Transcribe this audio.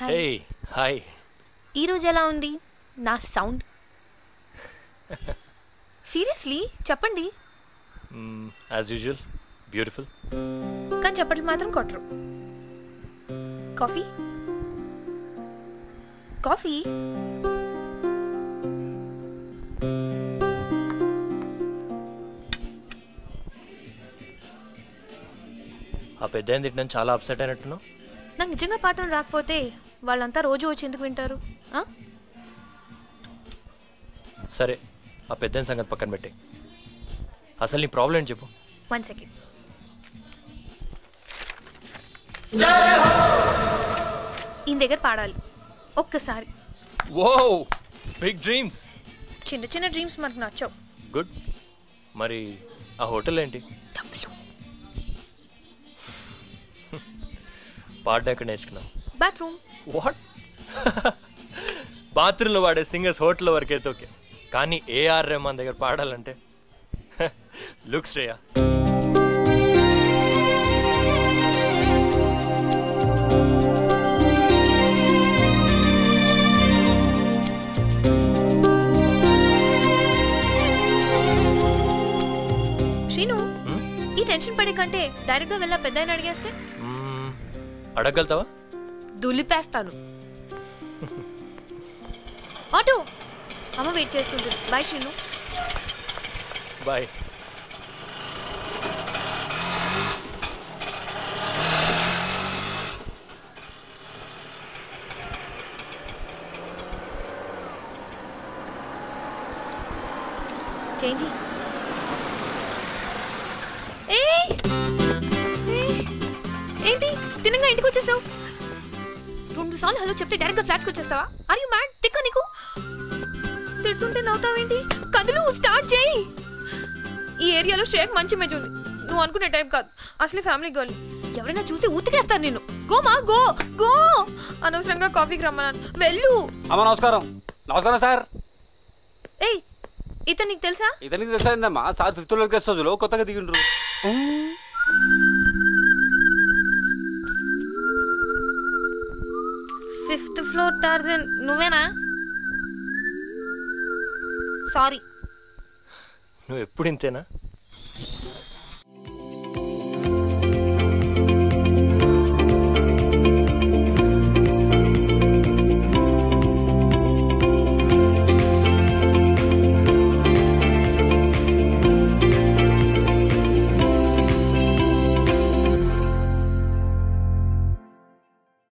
Hey hi ఈ రోజు ఎలా ఉంది నా సౌండ్ సీరియస్లీ చెప్పండి యాజ్ యూజువల్ బ్యూటిఫుల్ కానీ చెప్పట్లు మాత్రం కొట్టరు కాఫీ కాఫీ ఆ పెద్ద ఆయన తిట్టడం చాలా అప్సెట్ అయినట్టున్నావు నాకు నిజంగా పాఠం రాకపోతే వాళ్ళంతా రోజు వచ్చి ఎందుకు వింటారు ఆ? సరే ఆ పెద్ద ఆయన సంగతి పక్కన పెట్టే అసలు నీ ప్రాబ్లం ఏంటి చెప్పు వన్ సెకండ్ ఈయన దగ్గర పాడాలి ఒక్కసారి ఓ బిగ్ డ్రీమ్స్ చిన్న చిన్న డ్రీమ్స్ మనకు నచ్చవు గుడ్ మరి ఆ హోటల్ ఏంటి డబ్బులు పాడడం ఎక్కడ నేర్చుకున్నావు బాత్రూమ్ వాట్ బాత్రూంలో వాడే సింగర్స్ హోటల్ వరకైతే ఓకే కానీ ఏఆర్ రెహమాన్ దగ్గర పాడాలంటే లుక్స్ రేయా శ్రీను ఈ టెన్షన్ పడే కంటే డైరెక్ట్గా వెళ్ళా పెద్ద ఆయన అడిగేస్తే అడగలుగుతావా దులిపేస్తాను ఆటో అమ్మ వెయిట్ చేస్తుంటుంది బాయ్ శ్రీను బాయ్ చేంజి ఏయ్! ఏయ్! ఏంటి తినంగా ఇంటికి వచ్చేసావు రెండు సార్లు హలో చెప్తే డైరెక్ట్ గా ఫ్లాట్కి వచ్చేస్తావా ఆర్ యు మ్యాడ్ తిక్క నీకు తిట్టుంటే నవ్వుతావేంటి కదులు స్టార్ట్ చేయి ఈ ఏరియాలో షేక్ మంచి మెజ్ ఉంది నువ్వు అనుకునే టైం కాదు అసలే ఫ్యామిలీ గర్ల్ ఎవరైనా చూస్తే ఉతికేస్తాను నేను గో మా గో గో అనవసరంగా కాఫీకి రమ్మన్నాను వెళ్ళు అమ్మ నమస్కారం నమస్కారం సార్ ఏయ్ ఇతను నీకు తెలుసా ఇతనికి తెలుసా సార్ ఫిఫ్త్ ఫ్లోర్ గెస్ట్ హౌస్లో కొత్తగా దిగిండ్రు ఫిఫ్త్ ఫ్లోర్ టార్జన్ నువ్వేనా సారీ నువ్వు ఎప్పుడు ఇంతేనా